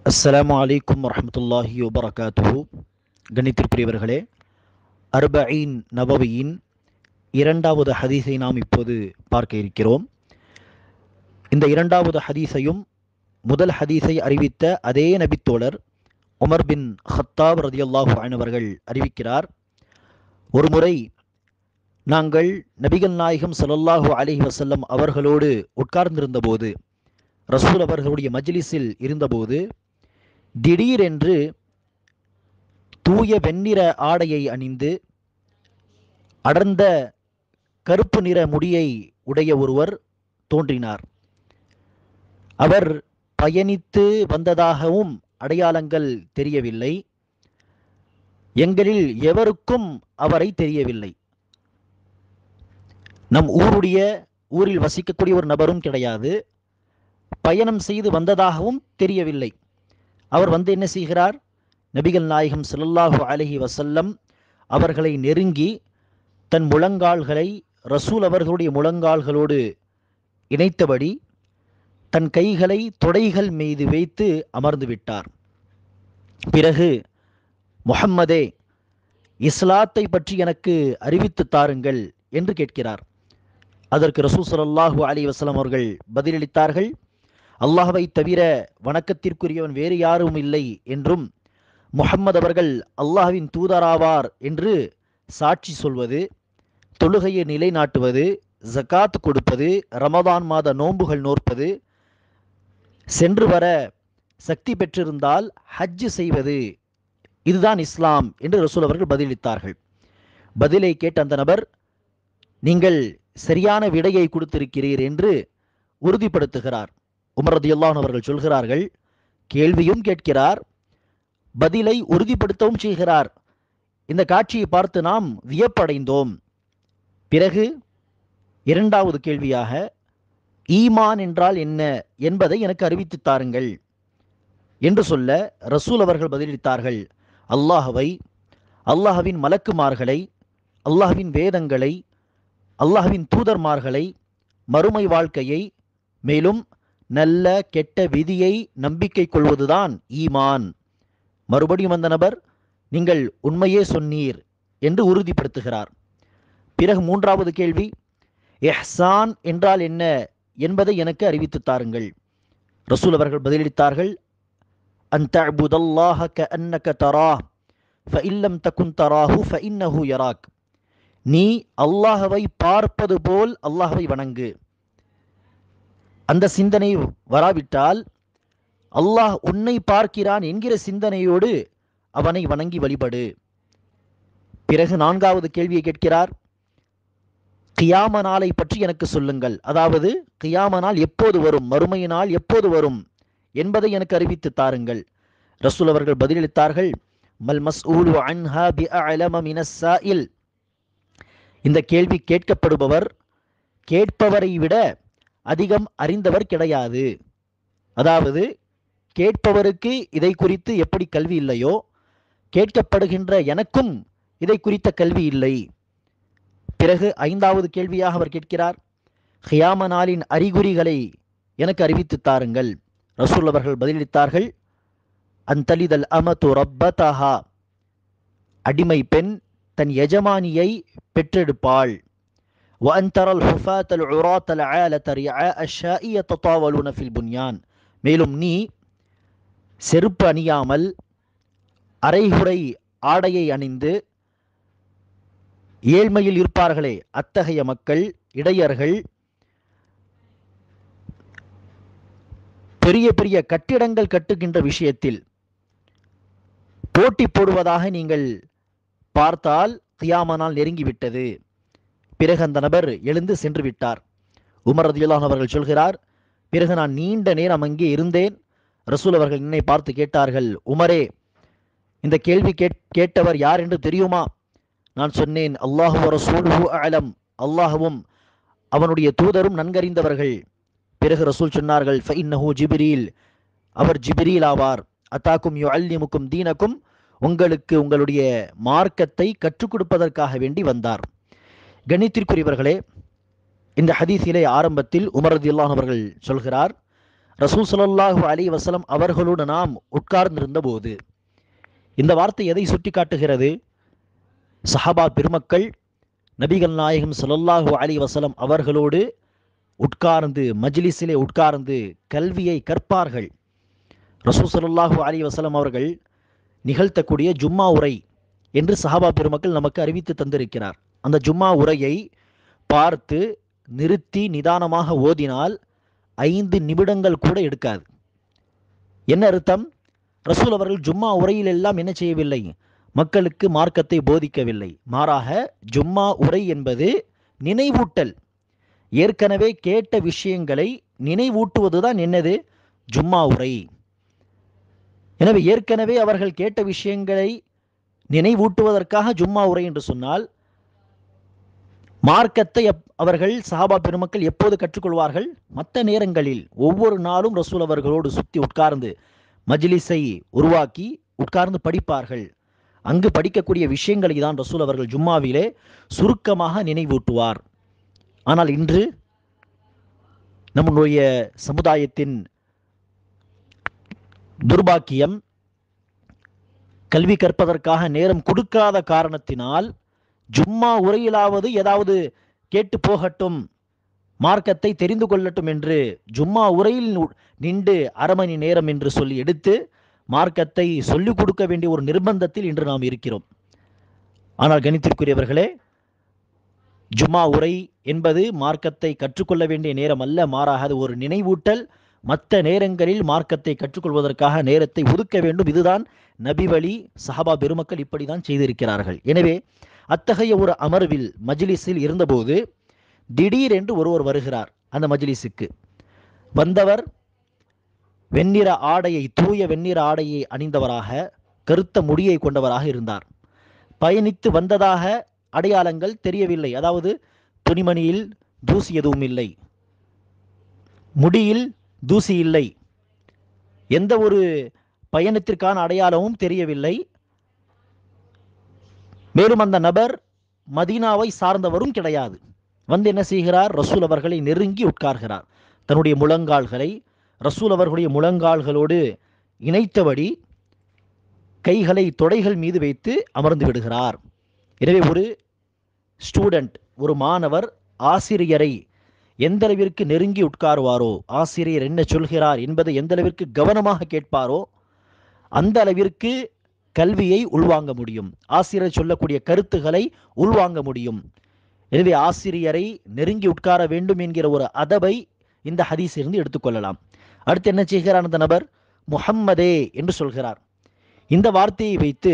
அஸ்ஸலாமு அலைக்கும் வரஹ்மத்துல்லாஹி வபரகாத்துஹு கணித்திற்குரியவர்களே அர்பஈன் நபவியின் இரண்டாவது ஹதீஸை நாம் இப்போது பார்க்க இருக்கிறோம் இந்த இரண்டாவது ஹதீஸையும் முதல் ஹதீஸை அறிவித்த அதே நபித்தோழர் உமர் பின் ஹத்தாப் ரதியல்லாஹு அவர்கள் அறிவிக்கிறார் ஒருமுறை நாங்கள் நபிகள் நாயகம் ஸல்லல்லாஹு அலைஹி வஸல்லம் அவர்களோடு உட்கார்ந்திருந்தபோது ரசூல் அவர்களுடைய மஜ்லிஸில் இருந்தபோது திடீரென்று தூய வெண்ணிற ஆடையை அணிந்து அடர்ந்த கருப்பு நிற முடியை உடைய ஒருவர் தோன்றினார் அவர் பயணித்து வந்ததாகவும் அடையாளங்கள் தெரியவில்லை எங்களில் எவருக்கும் அவரை தெரியவில்லை நம் ஊருடைய ஊரில் வசிக்கக்கூடிய ஒரு நபரும் கிடையாது பயணம் செய்து வந்ததாகவும் தெரியவில்லை அவர் வந்து என்ன செய்கிறார் நபிகள் நாயகம் ஸல்லல்லாஹு அலைஹி வசல்லம் அவர்களை நெருங்கி தன் முழங்கால்களை ரசூல் அவர்களுடைய முழங்கால்களோடு இணைத்தபடி தன் கைகளை தொடைகள் மீது வைத்து அமர்ந்து விட்டார் பிறகு முஹம்மதே இஸ்லாத்தை பற்றி எனக்கு அறிவித்து தாருங்கள் என்று கேட்கிறார் அதற்கு ரசூ ஸல்லல்லாஹு அலைஹி வஸல்லம் அவர்கள் பதிலளித்தார்கள் அல்லாஹ்வை தவிர வணக்கத்திற்குரியவன் வேறு யாரும் இல்லை என்றும் முஹம்மது அவர்கள் அல்லாஹ்வின் தூதராவார் என்று சாட்சி சொல்வது தொழுகையை நிலைநாட்டுவது ஜகாத் கொடுப்பது ரமதான் மாத நோன்புகள் நோற்பது சென்று வர சக்தி பெற்றிருந்தால் ஹஜ்ஜு செய்வது இதுதான் இஸ்லாம் என்று ரசூல் அவர்கள் பதிலளித்தார்கள் பதிலை கேட்ட அந்த நபர் நீங்கள் சரியான விடையை கொடுத்திருக்கிறீர் என்று உறுதிப்படுத்துகிறார் உமர் ரதியுல்லாஹ் அவர்கள் சொல்கிறார்கள் கேள்வியும் கேட்கிறார் பதிலை உறுதிப்படுத்தவும் செய்கிறார் இந்த காட்சியை பார்த்து நாம் வியப்படைந்தோம் பிறகு இரண்டாவது கேள்வியாக ஈமான் என்றால் என்ன என்பதை எனக்கு அறிவித்து தாருங்கள் என்று சொல்ல ரசூல் அவர்கள் பதிலளித்தார்கள் அல்லாஹவை அல்லாஹவின் மலக்குமார்களை அல்லாஹ்வின் வேதங்களை அல்லாஹ்வின் தூதர்மார்களை மறுமை வாழ்க்கையை மேலும் நல்ல கெட்ட விதியை நம்பிக்கை கொள்வதுதான் ஈமான் மறுபடியும் அந்த நபர் நீங்கள் உண்மையே சொன்னீர் என்று உறுதிப்படுத்துகிறார் பிறகு மூன்றாவது கேள்வி எஹ்சான் என்றால் என்ன என்பதை எனக்கு அறிவித்து தாருங்கள் ரசூல் அவர்கள் பதிலளித்தார்கள் அந்த அபுதல்லாஹ க அன்னக தரா ஃபஇல்லம் தகுன் தராஹு ஃபஇன்னஹு யராக் நீ அல்லாஹவை பார்ப்பது போல் அல்லாஹவை வணங்கு அந்த சிந்தனை வராவிட்டால் அல்லாஹ் உன்னை பார்க்கிறான் என்கிற சிந்தனையோடு அவனை வணங்கி வழிபடு பிறகு நான்காவது கேள்வியை கேட்கிறார் கியாம நாளை பற்றி எனக்கு சொல்லுங்கள் அதாவது கியாம நாள் எப்போது வரும் மறுமை நாள் எப்போது வரும் என்பதை எனக்கு அறிவித்து தாருங்கள் ரசூல் அவர்கள் பதிலளித்தார்கள் மல் மஸ்ஊலு அன்ஹா பி அலம மினஸ்ஸாயில் இந்த கேள்வி கேட்கப்படுபவர் கேட்பவரை விட அதிகம் அறிந்தவர் கிடையாது அதாவது கேட்பவருக்கு இதை குறித்து எப்படி கல்வி இல்லையோ கேட்கப்படுகின்ற எனக்கும் இதை குறித்த கல்வி இல்லை பிறகு ஐந்தாவது கேள்வியாக அவர் கேட்கிறார் ஹியாம நாளின் அறிகுறிகளை எனக்கு அறிவித்து தாருங்கள் ரசூல் அவர்கள் பதிலளித்தார்கள் அந்தலிதல் அமது ரப்பதஹா அடிமை பெண் தன் எஜமானியை பெற்றெடுப்பாள் وأن ترى الحفاة العراة العالة رعاء الشاء يتطاولون في البنيان மேலும் நீ செருப்பு அணியாமல் அரைகுறை ஆடையை அணிந்து ஏழ்மையில் இருப்பார்களே அத்தகைய மக்கள் இடையர்கள் பெரிய பெரிய கட்டிடங்கள் கட்டுகின்ற விஷயத்தில் போட்டி போடுவதாக நீங்கள் பார்த்தால் கியாமனால் நெருங்கிவிட்டது பிறகு அந்த நபர் எழுந்து சென்று விட்டார் உமர் ரதியுல்லான் அவர்கள் சொல்கிறார் பிறகு நான் நீண்ட நேரம் அங்கே இருந்தேன் ரசூல் அவர்கள் என்னை பார்த்து கேட்டார்கள் உமரே இந்த கேள்வி கேட்டவர் யார் என்று தெரியுமா நான் சொன்னேன் அல்லாஹு ரசூலுஹு அலம் அல்லாஹுவும் அவனுடைய தூதரும் நன்கறிந்தவர்கள் பிறகு ரசூல் சொன்னார்கள் ஃபஇன்னஹு ஜிபிரீல் அவர் ஜிபிரீல் ஆவார் அத்தாக்கும் யு அல்லிமுக்கும் தீனக்கும் உங்களுக்கு உங்களுடைய மார்க்கத்தை கற்றுக் கொடுப்பதற்காக வேண்டி வந்தார் கணித்திற்குரியவர்களே இந்த ஹதீஸிலே ஆரம்பத்தில் உமரது அவர்கள் சொல்கிறார் ரசூல் ஸல்லல்லாஹு அலைஹி வஸல்லம் அவர்களோடு நாம் உட்கார்ந்திருந்த போது இந்த வார்த்தை எதை சுட்டி காட்டுகிறது சஹாபா பெருமக்கள் நபிகள் நாயகம் ஸல்லல்லாஹு அலைஹி வஸல்லம் அவர்களோடு உட்கார்ந்து மஜ்லிஸிலே உட்கார்ந்து கல்வியை கற்பார்கள் ரசூல் ஸல்லல்லாஹு அலைஹி வஸல்லம் அவர்கள் நிகழ்த்தக்கூடிய ஜும்மா உரை என்று சஹாபா பெருமக்கள் நமக்கு அறிவித்து தந்திருக்கிறார் அந்த ஜும்மா உரையை பார்த்து நிறுத்தி நிதானமாக ஓதினால் ஐந்து நிமிடங்கள் கூட எடுக்காது என்ன அர்த்தம் ரசூல் அவர்கள் ஜும்மா உரையில் எல்லாம் என்ன செய்யவில்லை மக்களுக்கு மார்க்கத்தை போதிக்கவில்லை மாறாக ஜும்மா உரை என்பது நினைவூட்டல் ஏற்கனவே கேட்ட விஷயங்களை நினைவூட்டுவதுதான் என்னது ஜும்மா உரை எனவே ஏற்கனவே அவர்கள் கேட்ட விஷயங்களை நினைவூட்டுவதற்காக ஜும்மா உரை என்று சொன்னால் மார்க்கத்தை எப்- அவர்கள் சஹாபா பெருமக்கள் எப்போது கற்றுக்கொள்வார்கள் மற்ற நேரங்களில் ஒவ்வொரு நாளும் ரசூல் அவர்களோடு சுத்தி உட்கார்ந்து மஜ்லிஸை உருவாக்கி உட்கார்ந்து படிப்பார்கள் அங்கு படிக்கக்கூடிய விஷயங்களை தான் ரசூல் அவர்கள் ஜும்மாவிலே சுருக்கமாக நினைவூட்டுவார் ஆனால் இன்று நம்முடைய சமுதாயத்தின் துர்பாக்கியம் கல்வி கற்பதற்காக நேரம் கொடுக்காத காரணத்தினால் ஜும்மா உரையிலாவது ஏதாவது கேட்டு போகட்டும் மார்க்கத்தை தெரிந்து கொள்ளட்டும் என்று ஜும்மா உரையில் நு- நின்று அரை மணி நேரம் என்று சொல்லி எடுத்து மார்க்கத்தை சொல்லிக் கொடுக்க வேண்டிய ஒரு நிர்பந்தத்தில் இன்று நாம் இருக்கிறோம் ஆனால் கணித்திற்குரியவர்களே ஜும்மா உரை என்பது மார்க்கத்தை கற்றுக்கொள்ள வேண்டிய நேரம் அல்ல மாறாக அது ஒரு நினைவூட்டல் மற்ற நேரங்களில் மார்க்கத்தை கற்றுக்கொள்வதற்காக நேரத்தை ஒதுக்க வேண்டும் இதுதான் நபி வழி சஹாபா பெருமக்கள் இப்படிதான் செய்திருக்கிறார்கள் எனவே அத்தகைய ஒரு அமர்வில் மஜ்லிஸில் இருந்தபோது திடீரென்று ஒருவர் வருகிறார் அந்த மஜ்லிஸுக்கு வந்தவர் வெண்ணிற ஆடையை தூய வெண்ணிற ஆடையை அணிந்தவராக கருத்த முடியை கொண்டவராக இருந்தார் பயணித்து வந்ததாக அடையாளங்கள் தெரியவில்லை அதாவது துணிமணியில் தூசி எதுவும் இல்லை முடியில் தூசி இல்லை எந்த ஒரு பயணத்திற்கான அடையாளமும் தெரியவில்லை மேலும் அந்த நபர் மதீனாவை சார்ந்தவரும் கிடையாது வந்து என்ன செய்கிறார் ரசூல் அவர்களை நெருங்கி உட்கார்கிறார் தன்னுடைய முழங்கால்களை ரசூல் அவர்களுடைய முழங்கால்களோடு இணைத்தபடி கைகளை தொடைகள் மீது வைத்து அமர்ந்து விடுகிறார் எனவே ஒரு ஸ்டூடெண்ட் ஒரு மாணவர் ஆசிரியரை எந்த அளவிற்கு நெருங்கி உட்காருவாரோ ஆசிரியர் என்ன சொல்கிறார் என்பதை எந்த அளவிற்கு கவனமாக கேட்பாரோ அந்த அளவிற்கு கல்வியை உள்வாங்க முடியும் ஆசிரியர் சொல்லக்கூடிய கருத்துக்களை உள்வாங்க முடியும் எனவே ஆசிரியரை நெருங்கி உட்கார வேண்டும் என்கிற ஒரு அதபை இந்த ஹதீஸிலிருந்து எடுத்துக்கொள்ளலாம் அடுத்து என்ன செய்கிறார் அந்த நபர் முஹம்மதே என்று சொல்கிறார் இந்த வார்த்தையை வைத்து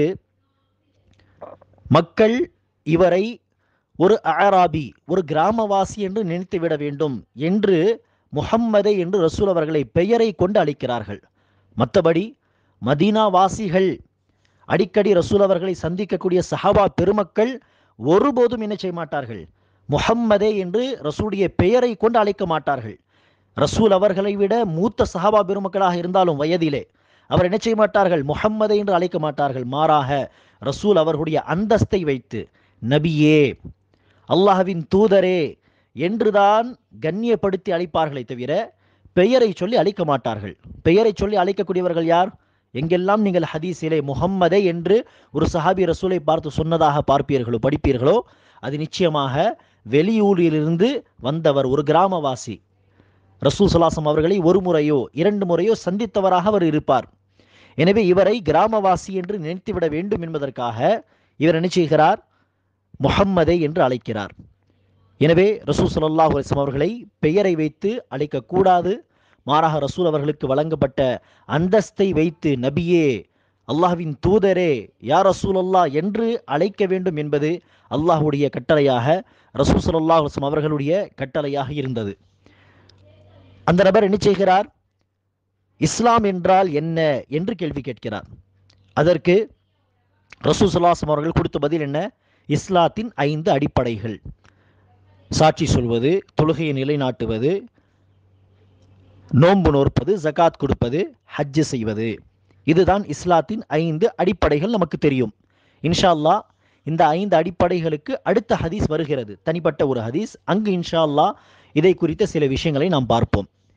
மக்கள் இவரை ஒரு அராபி ஒரு கிராமவாசி என்று நினைத்து விட வேண்டும் என்று முஹம்மதே என்று ரசூல் அவர்களை பெயரை கொண்டு அழைக்கிறார்கள் மற்றபடி மதீனா வாசிகள் அடிக்கடி ரசூல் அவர்களை சந்திக்கக்கூடிய சஹாபா பெருமக்கள் ஒருபோதும் என்ன செய்ய மாட்டார்கள் முஹம்மதே என்று ரசூலுடைய பெயரை கொண்டு அழைக்க மாட்டார்கள் ரசூல் அவர்களை விட மூத்த சஹாபா பெருமக்களாக இருந்தாலும் வயதிலே அவர் என்ன செய்ய மாட்டார்கள் முஹம்மதே என்று அழைக்க மாட்டார்கள் மாறாக ரசூல் அவர்களுடைய அந்தஸ்தை வைத்து நபியே அல்லாஹ்வின் தூதரே என்றுதான் கண்ணியப்படுத்தி அழைப்பார்களே தவிர பெயரை சொல்லி அழைக்க மாட்டார்கள் பெயரை சொல்லி அழைக்கக்கூடியவர்கள் யார் எங்கெல்லாம் நீங்கள் ஹதீஸிலே முஹம்மதே என்று ஒரு சஹாபி ரசூலை பார்த்து சொன்னதாக பார்ப்பீர்களோ படிப்பீர்களோ அது நிச்சயமாக வெளியூரிலிருந்து வந்தவர் ஒரு கிராமவாசி ரசூல் சலாசம் அவர்களை ஒரு முறையோ இரண்டு முறையோ சந்தித்தவராக அவர் இருப்பார் எனவே இவரை கிராமவாசி என்று நினைத்துவிட வேண்டும் என்பதற்காக இவர் என்ன செய்கிறார் முஹம்மதே என்று அழைக்கிறார் எனவே ரசூல் ஸல்லல்லாஹு அலைஹி வஸல்லம் அவர்களை பெயரை வைத்து அழைக்கக்கூடாது மாறாக ரசூல் அவர்களுக்கு வழங்கப்பட்ட அந்தஸ்தை வைத்து நபியே அல்லாஹ்வின் தூதரே யா ரசூல் அல்லாஹ் என்று அழைக்க வேண்டும் என்பது அல்லாஹ்வுடைய கட்டளையாக ரசூல் ஸல்லல்லாஹு அலைஹி வஸல்லம் அவர்களுடைய கட்டளையாக இருந்தது அந்த நபர் என்ன செய்கிறார் இஸ்லாம் என்றால் என்ன என்று கேள்வி கேட்கிறார் அதற்கு ரசூல் ஸல்லல்லாஹு அவர்கள் கொடுத்த பதில் என்ன இஸ்லாத்தின் ஐந்து அடிப்படைகள் சாட்சி சொல்வது தொழுகையை நிலைநாட்டுவது நோன்பு நோற்பது ஜகாத் கொடுப்பது ஹஜ்ஜு செய்வது இதுதான் இஸ்லாத்தின் ஐந்து அடிப்படைகள் நமக்கு தெரியும் இன்ஷா அல்லாஹ் இந்த ஐந்து அடிப்படைகளுக்கு அடுத்த ஹதீஸ் வருகிறது தனிப்பட்ட ஒரு ஹதீஸ் அங்கு இன்ஷா அல்லாஹ் இதை குறித்த சில விஷயங்களை நாம் பார்ப்போம்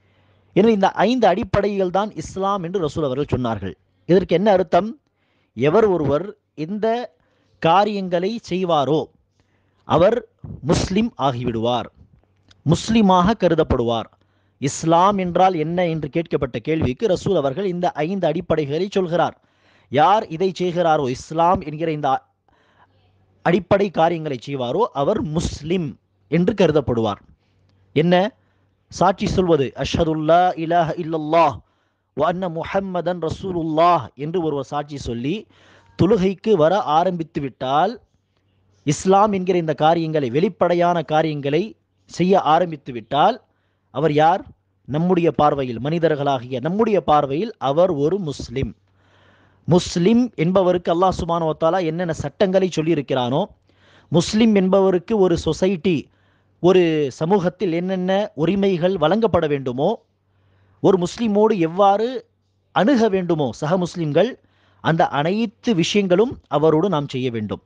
எனவே இந்த ஐந்து அடிப்படைகள் தான் இஸ்லாம் என்று ரசூல் அவர்கள் சொன்னார்கள் இதற்கு என்ன அர்த்தம் எவர் ஒருவர் இந்த காரியங்களை செய்வாரோ அவர் முஸ்லிம் ஆகிவிடுவார் முஸ்லிமாக கருதப்படுவார் இஸ்லாம் என்றால் என்ன என்று கேட்கப்பட்ட கேள்விக்கு ரசூல் அவர்கள் இந்த ஐந்து அடிப்படைகளை சொல்கிறார் யார் இதை செய்கிறாரோ இஸ்லாம் என்கிற இந்த அ- அடிப்படை காரியங்களை செய்வாரோ அவர் முஸ்லிம் என்று கருதப்படுவார் என்ன சாட்சி சொல்வது அஷ்ஹதுல்லா இலாஹ இல்லல்லாஹ் வ அன்ன முஹம்மதன் ரசூலுல்லாஹ் என்று ஒருவர் சாட்சி சொல்லி தொழுகைக்கு வர ஆரம்பித்து விட்டால் இஸ்லாம் என்கிற இந்த காரியங்களை வெளிப்படையான காரியங்களை செய்ய ஆரம்பித்து விட்டால் அவர் யார் நம்முடைய பார்வையில் மனிதர்களாகிய நம்முடைய பார்வையில் அவர் ஒரு முஸ்லிம் முஸ்லிம் என்பவருக்கு அல்லாஹ் சுப்ஹானஹு வ தஆலா என்னென்ன சட்டங்களை சொல்லியிருக்கிறானோ முஸ்லிம் என்பவருக்கு ஒரு சொசைட்டி ஒரு சமூகத்தில் என்னென்ன உரிமைகள் வழங்கப்பட வேண்டுமோ ஒரு முஸ்லிமோடு எவ்வாறு அணுக வேண்டுமோ சக முஸ்லிம்கள் அந்த அனைத்து விஷயங்களும் அவரோடு நாம் செய்ய வேண்டும்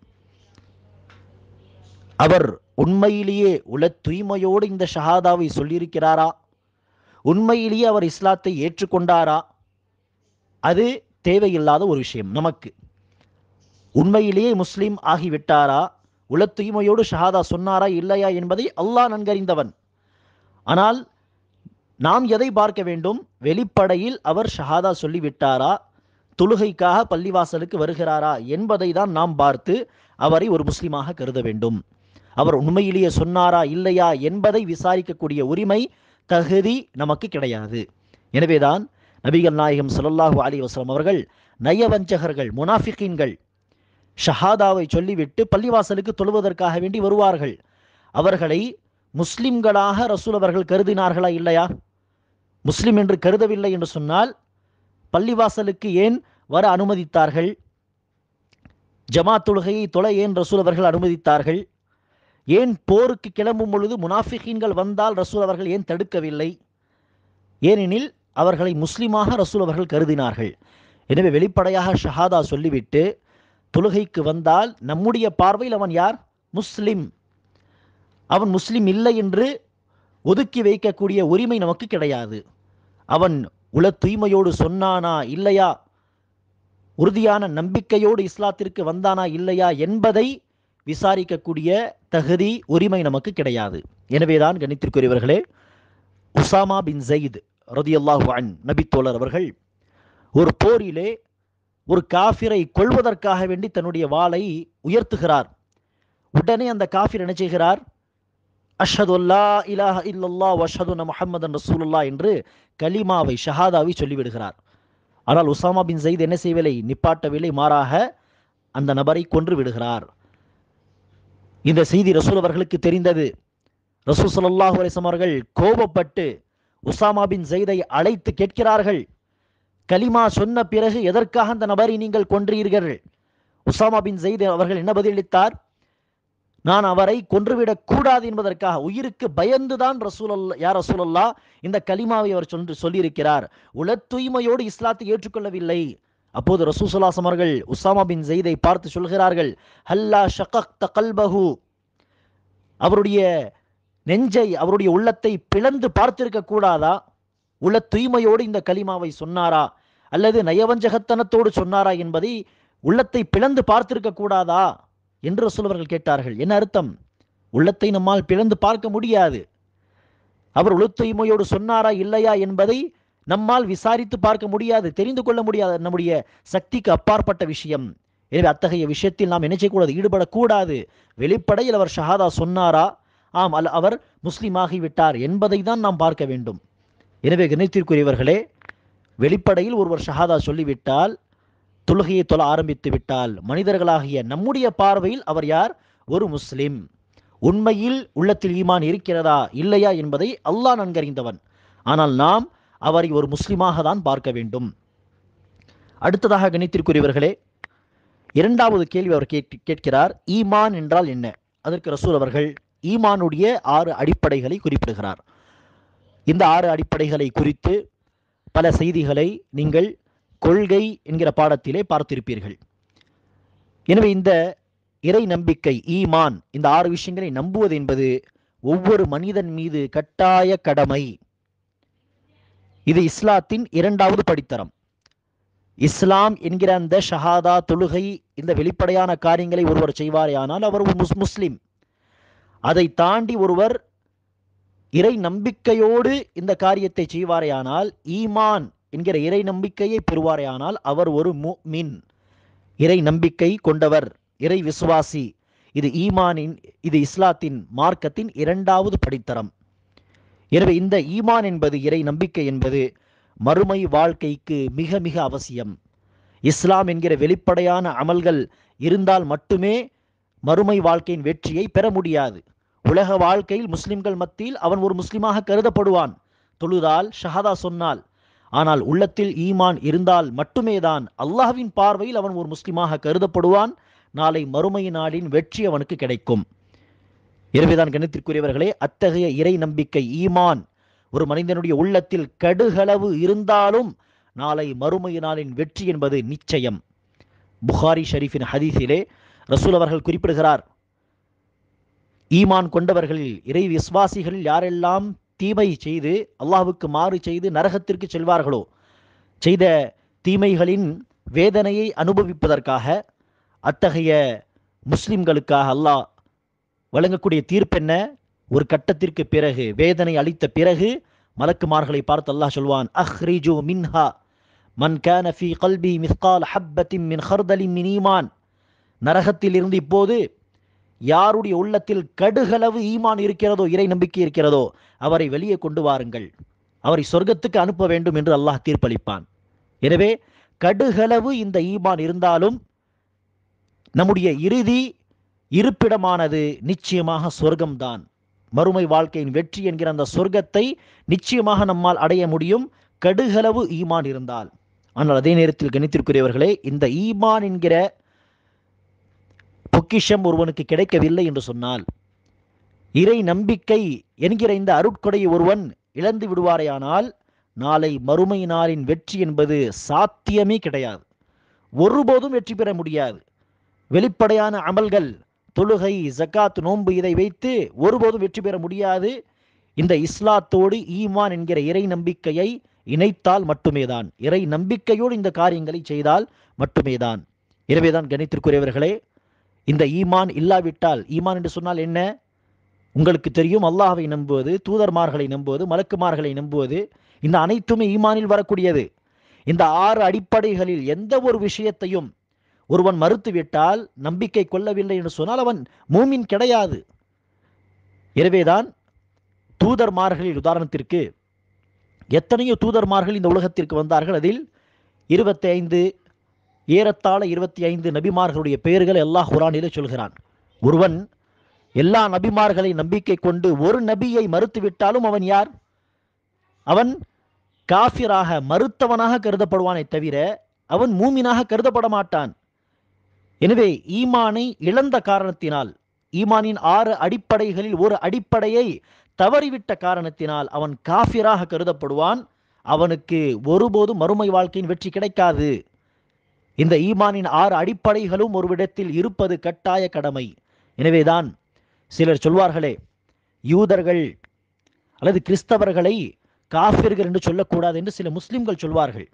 அவர் உண்மையிலேயே உல தூய்மையோடு இந்த ஷஹாதாவை சொல்லியிருக்கிறாரா உண்மையிலேயே அவர் இஸ்லாத்தை ஏற்றுக்கொண்டாரா அது தேவையில்லாத ஒரு விஷயம் நமக்கு உண்மையிலேயே முஸ்லிம் ஆகிவிட்டாரா உல தூய்மையோடு ஷஹாதா சொன்னாரா இல்லையா என்பதை அல்லாஹ் நன்கறிந்தவன் ஆனால் நாம் எதை பார்க்க வேண்டும் வெளிப்படையில் அவர் ஷஹாதா சொல்லிவிட்டாரா தொழுகைக்காக பள்ளிவாசலுக்கு வருகிறாரா என்பதை தான் நாம் பார்த்து அவரை ஒரு முஸ்லிமாக கருத வேண்டும் அவர் உண்மையிலேயே சொன்னாரா இல்லையா என்பதை விசாரிக்கக்கூடிய உரிமை தகுதி நமக்கு கிடையாது எனவேதான் நபிகள் நாயகம் ஸல்லல்லாஹு அலைஹி வஸல்லம் அவர்கள் நயவஞ்சகர்கள் முனாஃபிகீன்கள் ஷஹாதாவை சொல்லிவிட்டு பள்ளிவாசலுக்கு தொழுவதற்காக வேண்டி வருவார்கள் அவர்களை முஸ்லிம்களாக ரசூல் அவர்கள் கருதினார்களா இல்லையா முஸ்லிம் என்று கருதவில்லை என்று சொன்னால் பள்ளிவாசலுக்கு ஏன் வர அனுமதித்தார்கள் ஜமாத் தொழுகையை தொழ ஏன் ரசூல் அவர்கள் அனுமதித்தார்கள் ஏன் போருக்கு கிளம்பும் பொழுது முனாஃபிகீன்கள் வந்தால் ரசூல் அவர்கள் ஏன் தடுக்கவில்லை ஏனெனில் அவர்களை முஸ்லிமாக ரசூல் அவர்கள் கருதினார்கள் எனவே வெளிப்படையாக ஷஹாதா சொல்லிவிட்டு தொழுகைக்கு வந்தால் நம்முடைய பார்வையில் அவன் யார் முஸ்லிம் அவன் முஸ்லிம் இல்லை என்று ஒதுக்கி வைக்கக்கூடிய உரிமை நமக்கு கிடையாது அவன் உல தூய்மையோடு சொன்னானா இல்லையா உறுதியான நம்பிக்கையோடு இஸ்லாத்திற்கு வந்தானா இல்லையா என்பதை விசாரிக்கக்கூடிய தகுதி உரிமை நமக்கு கிடையாது எனவேதான் கணித்திற்குரியவர்களே உசாமா பின் ஜெயித் ரதியல்லாஹு அன் நபித்தோழர் அவர்கள் ஒரு போரிலே ஒரு காஃபிரை கொள்வதற்காக வேண்டி தன்னுடைய வாளை உயர்த்துகிறார் உடனே அந்த காஃபிர் என்ன செய்கிறார் அஷ்ஹது அல்லா இலாஹ இல்லல்லா வஷது முஹம்மதன் ரசூலுல்லா என்று கலிமாவை ஷஹாதாவை சொல்லிவிடுகிறார் ஆனால் உசாமா பின் ஜெயித் என்ன செய்யவில்லை நிப்பாட்டவில்லை மாறாக அந்த நபரை கொன்று விடுகிறார் இந்த செய்தி ரசூல் அவர்களுக்கு தெரிந்தது ரசூல் ஸல்லல்லாஹு அலைஹி வஸல்லம் அவர்கள் கோபப்பட்டு உசாமா பின் ஜெயிதை அழைத்து கேட்கிறார்கள் கலிமா சொன்ன பிறகு எதற்காக அந்த நபரை நீங்கள் கொன்றீர்கள் உசாமா பின் ஜெயித் அவர்கள் என்ன பதிலளித்தார் நான் அவரை கொன்றுவிடக் கூடாது என்பதற்காக உயிருக்கு பயந்துதான் ரசூல் யார் ரசூலல்லா இந்த கலிமாவை அவர் சொல்லி சொல்லியிருக்கிறார் உல தூய்மையோடு இஸ்லாத்தை ஏற்றுக்கொள்ளவில்லை அப்போது ரசூசலாசம் அவர்கள் உசாமா பின் ஜெயிதை பார்த்து சொல்கிறார்கள் ஹல்லா ஷகக் கல்பஹு அவருடைய நெஞ்சை அவருடைய உள்ளத்தை பிளந்து பார்த்திருக்க கூடாதா உள்ள தூய்மையோடு இந்த கலிமாவை சொன்னாரா அல்லது நயவஞ்சகத்தனத்தோடு சொன்னாரா என்பதை உள்ளத்தை பிளந்து பார்த்திருக்க கூடாதா என்று ரசூல் அவர்கள் கேட்டார்கள் என்ன அர்த்தம் உள்ளத்தை நம்மால் பிளந்து பார்க்க முடியாது அவர் உள்ள தூய்மையோடு சொன்னாரா இல்லையா என்பதை நம்மால் விசாரித்து பார்க்க முடியாது தெரிந்து கொள்ள முடியாது நம்முடைய சக்திக்கு அப்பாற்பட்ட விஷயம் எனவே அத்தகைய விஷயத்தில் நாம் என்ன செய்யக்கூடாது ஈடுபடக்கூடாது வெளிப்படையில் அவர் ஷஹாதா சொன்னாரா ஆம் அல்ல அவர் முஸ்லீமாகி விட்டார் என்பதை தான் நாம் பார்க்க வேண்டும் எனவே கணித்திற்குரியவர்களே வெளிப்படையில் ஒருவர் ஷஹாதா சொல்லிவிட்டால் தொழுகையை தொழ ஆரம்பித்து விட்டால் மனிதர்களாகிய நம்முடைய பார்வையில் அவர் யார் ஒரு முஸ்லிம் உண்மையில் உள்ளத்தில் ஈமான் இருக்கிறதா இல்லையா என்பதை அல்லாஹ் நன்கறிந்தவன் ஆனால் நாம் அவரை ஒரு முஸ்லிமாக தான் பார்க்க வேண்டும் அடுத்ததாக கணித்திற்குரியவர்களே இரண்டாவது கேள்வி அவர் கேட் கேட்கிறார் ஈமான் என்றால் என்ன அதற்கு ரசூல் அவர்கள் ஈமானுடைய ஆறு அடிப்படைகளை குறிப்பிடுகிறார் இந்த ஆறு அடிப்படைகளை குறித்து பல செய்திகளை நீங்கள் கொள்கை என்கிற பாடத்திலே பார்த்திருப்பீர்கள் எனவே இந்த இறை நம்பிக்கை ஈமான் இந்த ஆறு விஷயங்களை நம்புவது என்பது ஒவ்வொரு மனிதன் மீது கட்டாய கடமை இது இஸ்லாத்தின் இரண்டாவது படித்தரம் இஸ்லாம் என்கிற அந்த ஷஹாதா தொழுகை இந்த வெளிப்படையான காரியங்களை ஒருவர் செய்வாரேயானால் அவர் ஒரு முஸ் முஸ்லிம் அதை தாண்டி ஒருவர் இறை நம்பிக்கையோடு இந்த காரியத்தை செய்வாரேயானால் ஈமான் என்கிற இறை நம்பிக்கையை பெறுவாரேயானால் அவர் ஒரு மின் இறை நம்பிக்கை கொண்டவர் இறை விசுவாசி இது ஈமானின் இது இஸ்லாத்தின் மார்க்கத்தின் இரண்டாவது படித்தரம் எனவே இந்த ஈமான் என்பது இறை நம்பிக்கை என்பது மறுமை வாழ்க்கைக்கு மிக மிக அவசியம் இஸ்லாம் என்கிற வெளிப்படையான அமல்கள் இருந்தால் மட்டுமே மறுமை வாழ்க்கையின் வெற்றியை பெற முடியாது உலக வாழ்க்கையில் முஸ்லிம்கள் மத்தியில் அவன் ஒரு முஸ்லிமாக கருதப்படுவான் தொழுதால் ஷஹாதா சொன்னால் ஆனால் உள்ளத்தில் ஈமான் இருந்தால் மட்டுமே தான் அல்லாஹ்வின் பார்வையில் அவன் ஒரு முஸ்லிமாக கருதப்படுவான் நாளை மறுமை நாளின் வெற்றி அவனுக்கு கிடைக்கும் எனவேதான் கணித்திற்குரியவர்களே அத்தகைய இறை நம்பிக்கை ஈமான் ஒரு மனிதனுடைய உள்ளத்தில் கடுகளவு இருந்தாலும் நாளை மறுமை நாளின் வெற்றி என்பது நிச்சயம் புகாரி ஷரீஃபின் ஹதீஸிலே ரசூல் அவர்கள் குறிப்பிடுகிறார் ஈமான் கொண்டவர்களில் இறை விசுவாசிகளில் யாரெல்லாம் தீமை செய்து அல்லாஹ்வுக்கு மாறு செய்து நரகத்திற்கு செல்வார்களோ செய்த தீமைகளின் வேதனையை அனுபவிப்பதற்காக அத்தகைய முஸ்லிம்களுக்காக அல்லாஹ் வழங்கக்கூடிய தீர்ப்பென்ன ஒரு கட்டத்திற்கு பிறகு வேதனை அளித்த பிறகு மலக்குமார்களை பார்த்து அல்லாஹ் சொல்வான் அஹ்ரிஜு மின்ஹா மன் கான ஃபீ கல்பி மிஸ்கால் ஹப்பத்தின் மின் ஹர்தலின் மின் ஈமான் நரகத்தில் இருந்து இப்போது யாருடைய உள்ளத்தில் கடுகளவு ஈமான் இருக்கிறதோ இறை நம்பிக்கை இருக்கிறதோ அவரை வெளியே கொண்டு வாருங்கள் அவரை சொர்க்கத்துக்கு அனுப்ப வேண்டும் என்று அல்லாஹ் தீர்ப்பளிப்பான் எனவே கடுகளவு இந்த ஈமான் இருந்தாலும் நம்முடைய இறுதி இருப்பிடமானது நிச்சயமாக சொர்க்கம்தான் மறுமை வாழ்க்கையின் வெற்றி என்கிற அந்த சொர்க்கத்தை நிச்சயமாக நம்மால் அடைய முடியும் கடுகளவு ஈமான் இருந்தால் ஆனால் அதே நேரத்தில் கணித்திற்குரியவர்களே இந்த ஈமான் என்கிற பொக்கிஷம் ஒருவனுக்கு கிடைக்கவில்லை என்று சொன்னால் இறை நம்பிக்கை என்கிற இந்த அருட்கொடையை ஒருவன் இழந்து விடுவாரேயானால் நாளை மறுமை நாளின் வெற்றி என்பது சாத்தியமே கிடையாது ஒருபோதும் வெற்றி பெற முடியாது வெளிப்படையான அமல்கள் தொழுகை ஜக்காத் நோன்பு இதை வைத்து ஒருபோதும் வெற்றி பெற முடியாது இந்த இஸ்லாத்தோடு ஈமான் என்கிற இறை நம்பிக்கையை இணைத்தால் மட்டுமே தான் இறை நம்பிக்கையோடு இந்த காரியங்களை செய்தால் மட்டுமே தான் எனவேதான் கணித்திற்குரியவர்களே இந்த ஈமான் இல்லாவிட்டால் ஈமான் என்று சொன்னால் என்ன உங்களுக்கு தெரியும் அல்லாஹ்வை நம்புவது தூதர்மார்களை நம்புவது மலக்குமார்களை நம்புவது இந்த அனைத்துமே ஈமானில் வரக்கூடியது இந்த ஆறு அடிப்படைகளில் எந்த ஒரு விஷயத்தையும் ஒருவன் மறுத்துவிட்டால் நம்பிக்கை கொள்ளவில்லை என்று சொன்னால் அவன் மூமின் கிடையாது எனவேதான் தூதர்மார்களில் உதாரணத்திற்கு எத்தனையோ தூதர்மார்கள் இந்த உலகத்திற்கு வந்தார்கள் அதில் இருபத்தி ஐந்து ஏறத்தாழ இருபத்தி ஐந்து நபிமார்களுடைய பெயர்கள் அல்லாஹ் குரானிலே சொல்கிறான் ஒருவன் எல்லா நபிமார்களை நம்பிக்கை கொண்டு ஒரு நபியை மறுத்துவிட்டாலும் அவன் யார் அவன் காஃபிராக மறுத்தவனாக கருதப்படுவானே தவிர அவன் மூமினாக கருதப்பட மாட்டான் எனவே ஈமானை இழந்த காரணத்தினால் ஈமானின் ஆறு அடிப்படைகளில் ஒரு அடிப்படையை தவறிவிட்ட காரணத்தினால் அவன் காஃபிராக கருதப்படுவான் அவனுக்கு ஒருபோதும் மறுமை வாழ்க்கையின் வெற்றி கிடைக்காது இந்த ஈமானின் ஆறு அடிப்படைகளும் ஒரு விடத்தில் இருப்பது கட்டாய கடமை எனவேதான் சிலர் சொல்வார்களே யூதர்கள் அல்லது கிறிஸ்தவர்களை காஃபிர்கள் என்று சொல்லக்கூடாது என்று சில முஸ்லிம்கள் சொல்வார்கள்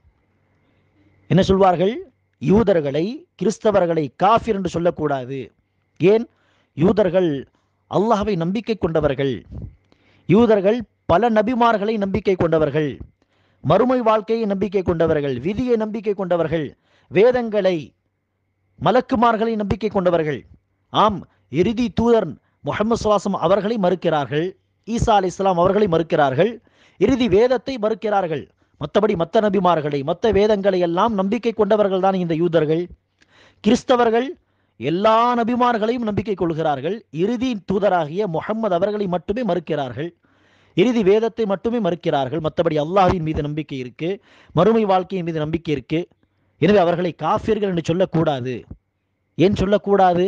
என்ன சொல்வார்கள் யூதர்களை கிறிஸ்தவர்களை காஃபிர் என்று சொல்லக்கூடாது ஏன் யூதர்கள் அல்லாஹ்வை நம்பிக்கை கொண்டவர்கள் யூதர்கள் பல நபிமார்களை நம்பிக்கை கொண்டவர்கள் மறுமை வாழ்க்கையை நம்பிக்கை கொண்டவர்கள் விதியை நம்பிக்கை கொண்டவர்கள் வேதங்களை மலக்குமார்களை நம்பிக்கை கொண்டவர்கள் ஆம் இறுதி தூதர் முகமது சுவாசம் அவர்களை மறுக்கிறார்கள் ஈசா அலி இஸ்லாம் அவர்களை மறுக்கிறார்கள் இறுதி வேதத்தை மறுக்கிறார்கள் மற்றபடி மற்ற நபிமார்களை மற்ற வேதங்களை எல்லாம் நம்பிக்கை கொண்டவர்கள் தான் இந்த யூதர்கள் கிறிஸ்தவர்கள் எல்லா நபிமார்களையும் நம்பிக்கை கொள்கிறார்கள் இறுதி தூதராகிய முகம்மது அவர்களை மட்டுமே மறுக்கிறார்கள் இறுதி வேதத்தை மட்டுமே மறுக்கிறார்கள் மற்றபடி அல்லாஹ்வின் மீது நம்பிக்கை இருக்கு மறுமை வாழ்க்கையின் மீது நம்பிக்கை இருக்கு எனவே அவர்களை காஃபியர்கள் என்று சொல்லக்கூடாது ஏன் சொல்லக்கூடாது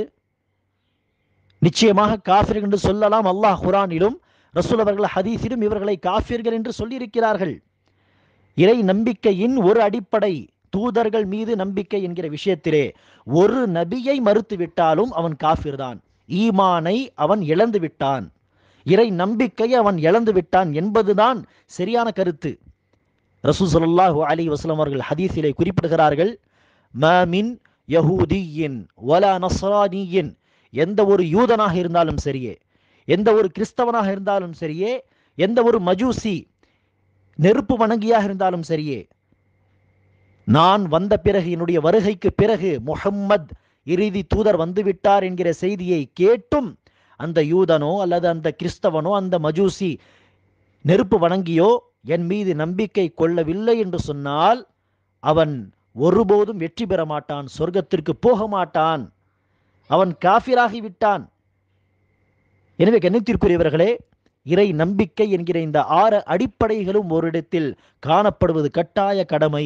நிச்சயமாக காஃபிர்கள் என்று சொல்லலாம் அல்லாஹ் குரானிலும் ரசூல் அவர்கள் ஹதீஸிலும் இவர்களை காஃபியர்கள் என்று சொல்லியிருக்கிறார்கள் இறை நம்பிக்கையின் ஒரு அடிப்படை தூதர்கள் மீது நம்பிக்கை என்கிற விஷயத்திலே ஒரு நபியை மறுத்து விட்டாலும் அவன் காஃபிர் தான் ஈமானை அவன் இழந்து விட்டான் இறை நம்பிக்கையை அவன் இழந்து விட்டான் என்பதுதான் சரியான கருத்து ரசூ ஸல்லல்லாஹு அலைஹி வஸல்லம் அவர்கள் ஹதீஸிலே குறிப்பிடுகிறார்கள் மாமின் யஹூதியின் வலா நஸ்ரானியின் எந்த ஒரு யூதனாக இருந்தாலும் சரியே எந்த ஒரு கிறிஸ்தவனாக இருந்தாலும் சரியே எந்த ஒரு மஜூசி நெருப்பு வணங்கியாக இருந்தாலும் சரியே நான் வந்த பிறகு என்னுடைய வருகைக்கு பிறகு முஹம்மத் இறுதி தூதர் வந்துவிட்டார் என்கிற செய்தியை கேட்டும் அந்த யூதனோ அல்லது அந்த கிறிஸ்தவனோ அந்த மஜூசி நெருப்பு வணங்கியோ என் மீது நம்பிக்கை கொள்ளவில்லை என்று சொன்னால் அவன் ஒருபோதும் வெற்றி பெற மாட்டான் சொர்க்கத்திற்கு போக மாட்டான் அவன் காஃபிராகி விட்டான் எனவே கண்ணியத்திற்குரியவர்களே இறை நம்பிக்கை என்கிற இந்த ஆறு அடிப்படைகளும் ஒரு இடத்தில் காணப்படுவது கட்டாய கடமை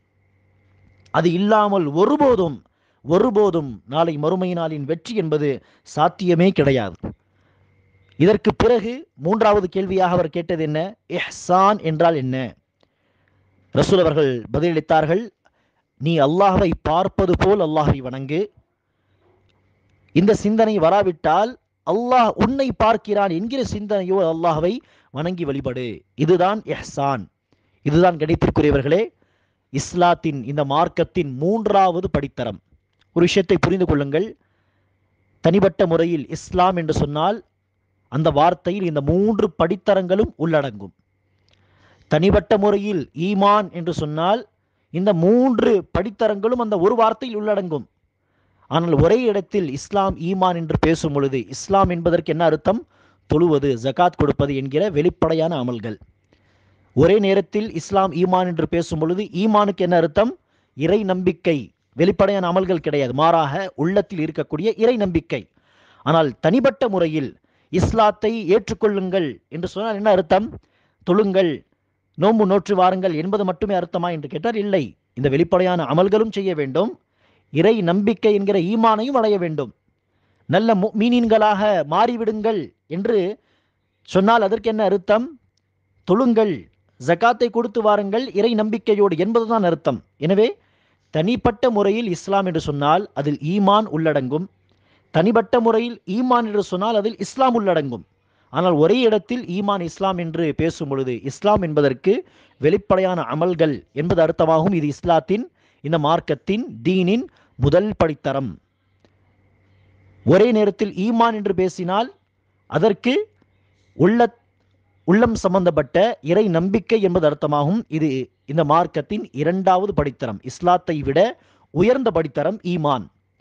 அது இல்லாமல் ஒருபோதும் ஒருபோதும் நாளை மறுமை நாளின் வெற்றி என்பது சாத்தியமே கிடையாது இதற்கு பிறகு மூன்றாவது கேள்வியாக அவர் கேட்டது என்ன இஹ்சான் என்றால் என்ன ரசூல் அவர்கள் பதிலளித்தார்கள் நீ அல்லாஹ்வை பார்ப்பது போல் அல்லாஹ்வை வணங்கு இந்த சிந்தனை வராவிட்டால் அல்லாஹ் உன்னை பார்க்கிறான் என்கிற சிந்தனையோ அல்லாஹ்வை வணங்கி வழிபடு இதுதான் இஹ்சான் இதுதான் கிடைத்திருக்கிறவர்களே இஸ்லாத்தின் இந்த மார்க்கத்தின் மூன்றாவது படித்தரம் ஒரு விஷயத்தை புரிந்து கொள்ளுங்கள் தனிப்பட்ட முறையில் இஸ்லாம் என்று சொன்னால் அந்த வார்த்தையில் இந்த மூன்று படித்தரங்களும் உள்ளடங்கும் தனிப்பட்ட முறையில் ஈமான் என்று சொன்னால் இந்த மூன்று படித்தரங்களும் அந்த ஒரு வார்த்தையில் உள்ளடங்கும் ஆனால் ஒரே இடத்தில் இஸ்லாம் ஈமான் என்று பேசும் பொழுது இஸ்லாம் என்பதற்கு என்ன அர்த்தம் தொழுவது ஜகாத் கொடுப்பது என்கிற வெளிப்படையான அமல்கள் ஒரே நேரத்தில் இஸ்லாம் ஈமான் என்று பேசும் பொழுது ஈமானுக்கு என்ன அர்த்தம் இறை நம்பிக்கை வெளிப்படையான அமல்கள் கிடையாது மாறாக உள்ளத்தில் இருக்கக்கூடிய இறை நம்பிக்கை ஆனால் தனிப்பட்ட முறையில் இஸ்லாத்தை ஏற்றுக்கொள்ளுங்கள் என்று சொன்னால் என்ன அர்த்தம் தொழுங்கள் நோன்பு நோற்று வாருங்கள் என்பது மட்டுமே அர்த்தமா என்று கேட்டால் இல்லை இந்த வெளிப்படையான அமல்களும் செய்ய வேண்டும் இறை நம்பிக்கை என்கிற ஈமானையும் அடைய வேண்டும் நல்ல மீனீன்களாக மாறிவிடுங்கள் என்று சொன்னால் அதற்கு என்ன அர்த்தம் தொழுங்கள் ஜகாத்தை கொடுத்து வாருங்கள் இறை நம்பிக்கையோடு என்பதுதான் அர்த்தம் எனவே தனிப்பட்ட முறையில் இஸ்லாம் என்று சொன்னால் அதில் ஈமான் உள்ளடங்கும் தனிப்பட்ட முறையில் ஈமான் என்று சொன்னால் அதில் இஸ்லாம் உள்ளடங்கும் ஆனால் ஒரே இடத்தில் ஈமான் இஸ்லாம் என்று பேசும் பொழுது இஸ்லாம் என்பதற்கு வெளிப்படையான அமல்கள் என்பது அர்த்தமாகும் இது இஸ்லாத்தின் இந்த மார்க்கத்தின் தீனின் முதல் படித்தரம் ஒரே நேரத்தில் ஈமான் என்று பேசினால் அதற்கு உள்ள உள்ளம் சம்பந்தப்பட்ட இறை நம்பிக்கை என்பது அர்த்தமாகும் இது இந்த மார்க்கத்தின் இரண்டாவது படித்தரம் இஸ்லாத்தை விட உயர்ந்த படித்தரம் ஈமான்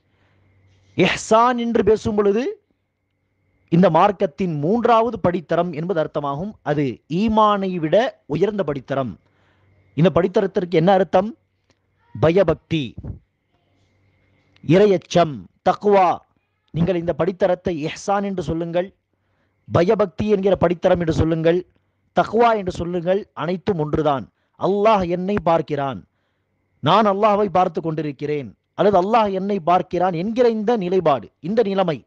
எஹ்சான் என்று பேசும் பொழுது இந்த மார்க்கத்தின் மூன்றாவது படித்தரம் என்பது அர்த்தமாகும் அது ஈமானை விட உயர்ந்த படித்தரம் இந்த படித்தரத்திற்கு என்ன அர்த்தம் பயபக்தி இரையச்சம் தக்குவா நீங்கள் இந்த படித்தரத்தை எஹ்சான் என்று சொல்லுங்கள் பயபக்தி என்கிற படித்தரம் என்று சொல்லுங்கள் தக்வா என்று சொல்லுங்கள் அனைத்தும் ஒன்றுதான் அல்லாஹ் என்னை பார்க்கிறான் நான் அல்லாஹ்வை பார்த்து கொண்டிருக்கிறேன் அல்லது அல்லாஹ் என்னை பார்க்கிறான் என்கிற இந்த நிலைப்பாடு இந்த நிலைமை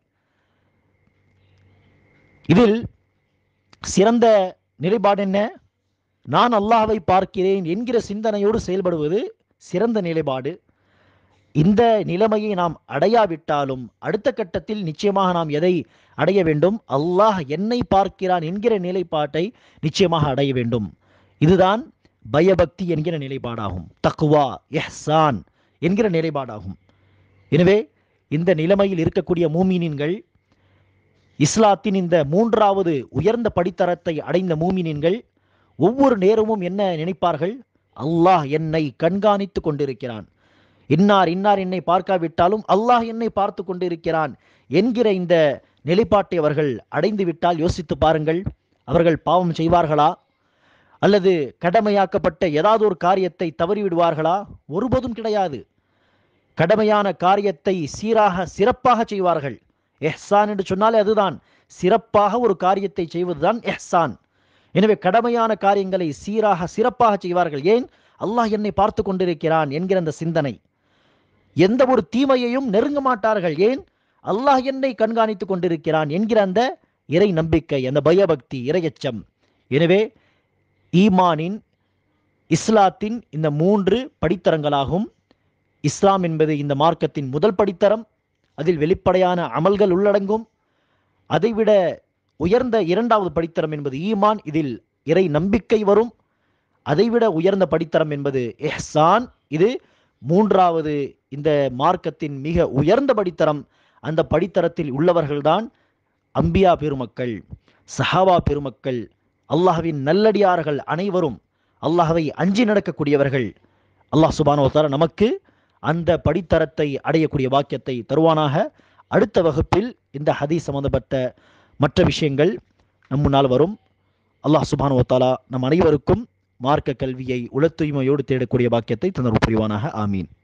இதில் சிறந்த நிலைப்பாடு என்ன நான் அல்லாஹ்வை பார்க்கிறேன் என்கிற சிந்தனையோடு செயல்படுவது சிறந்த நிலைப்பாடு இந்த நிலைமையை நாம் அடையாவிட்டாலும் அடுத்த கட்டத்தில் நிச்சயமாக நாம் எதை அடைய வேண்டும் அல்லாஹ் என்னை பார்க்கிறான் என்கிற நிலைப்பாட்டை நிச்சயமாக அடைய வேண்டும் இதுதான் பயபக்தி என்கிற நிலைப்பாடாகும் தக்குவா எஹ்சான் என்கிற நிலைப்பாடாகும் எனவே இந்த நிலைமையில் இருக்கக்கூடிய மூமினின்கள் இஸ்லாத்தின் இந்த மூன்றாவது உயர்ந்த படித்தரத்தை அடைந்த மூமினின்கள் ஒவ்வொரு நேரமும் என்ன நினைப்பார்கள் அல்லாஹ் என்னை கண்காணித்து கொண்டிருக்கிறான் இன்னார் இன்னார் என்னை பார்க்காவிட்டாலும் அல்லாஹ் என்னை பார்த்து கொண்டிருக்கிறான் என்கிற இந்த நிலைப்பாட்டை அவர்கள் அடைந்து விட்டால் யோசித்து பாருங்கள் அவர்கள் பாவம் செய்வார்களா அல்லது கடமையாக்கப்பட்ட ஏதாவது ஒரு காரியத்தை தவறிவிடுவார்களா ஒருபோதும் கிடையாது கடமையான காரியத்தை சீராக சிறப்பாக செய்வார்கள் எஹ்சான் என்று சொன்னாலே அதுதான் சிறப்பாக ஒரு காரியத்தை செய்வதுதான் எஹ்சான் எனவே கடமையான காரியங்களை சீராக சிறப்பாக செய்வார்கள் ஏன் அல்லாஹ் என்னை பார்த்து கொண்டிருக்கிறான் என்கிற அந்த சிந்தனை எந்த ஒரு தீமையையும் நெருங்க மாட்டார்கள் ஏன் அல்லாஹ் என்னை கண்காணித்துக் கொண்டிருக்கிறான் என்கிற அந்த இறை நம்பிக்கை அந்த பயபக்தி இரையச்சம் எனவே ஈமானின் இஸ்லாத்தின் இந்த மூன்று படித்தரங்களாகும் இஸ்லாம் என்பது இந்த மார்க்கத்தின் முதல் படித்தரம் அதில் வெளிப்படையான அமல்கள் உள்ளடங்கும் அதைவிட உயர்ந்த இரண்டாவது படித்தரம் என்பது ஈமான் இதில் இறை நம்பிக்கை வரும் அதைவிட உயர்ந்த படித்தரம் என்பது எஹ்சான் இது மூன்றாவது இந்த மார்க்கத்தின் மிக உயர்ந்த படித்தரம் அந்த படித்தரத்தில் உள்ளவர்கள்தான் அம்பியா பெருமக்கள் சஹாபா பெருமக்கள் அல்லாஹ்வின் நல்லடியார்கள் அனைவரும் அல்லாஹ்வை அஞ்சி நடக்கக்கூடியவர்கள் அல்லாஹ் சுபானோத்தார நமக்கு அந்த படித்தரத்தை அடையக்கூடிய வாக்கியத்தை தருவானாக அடுத்த வகுப்பில் இந்த ஹதீஸ் சம்பந்தப்பட்ட மற்ற விஷயங்கள் நம் முன்னால் வரும் அல்லாஹ் சுபானுவத்தாலா நம் அனைவருக்கும் மார்க்க கல்வியை உள தூய்மையோடு தேடக்கூடிய பாக்கியத்தை தந்தர் புரிவானாக ஆமீன்